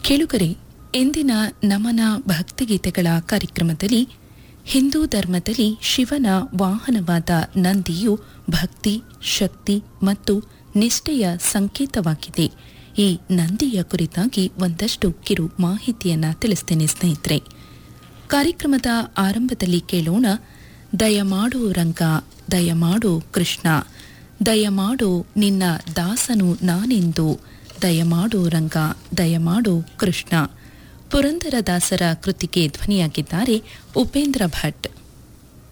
ಕೇಳುಗರೆ ಇಂದಿನ ನಮನ ಭಕ್ತಿಗೀತೆಗಳ ಕಾರ್ಯಕ್ರಮದಲ್ಲಿ ಹಿಂದೂ ಧರ್ಮದಲ್ಲಿ ಶಿವನ ವಾಹನವಾದ ನಂದಿಯು ಭಕ್ತಿ ಶಕ್ತಿ ಮತ್ತು ನಿಷ್ಠೆಯ ಸಂಕೇತವಾಗಿದೆ ಈ ನಂದಿಯ ಕುರಿತಾಗಿ ಒಂದಷ್ಟು ಕಿರು ಮಾಹಿತಿಯನ್ನ ತಿಳಿಸ್ತೇನೆ ಸ್ನೇಹಿತರೆ ಕಾರ್ಯಕ್ರಮದ ಆರಂಭದಲ್ಲಿ ಕೇಳೋಣ ದಯಮಾಡು ರಂಗ ದಯಮಾಡು ಕೃಷ್ಣ ದಯಮಾಡು ನಿನ್ನ ದಾಸನು ನಾನೆಂದು ದಯಮಾಡು ರಂಗ ದಯಮಾಡು ಕೃಷ್ಣ ಪುರಂದರದಾಸರ ಕೃತಿಗೆ ಧ್ವನಿಯಾಗಿದ್ದಾರೆ ಉಪೇಂದ್ರ ಭಟ್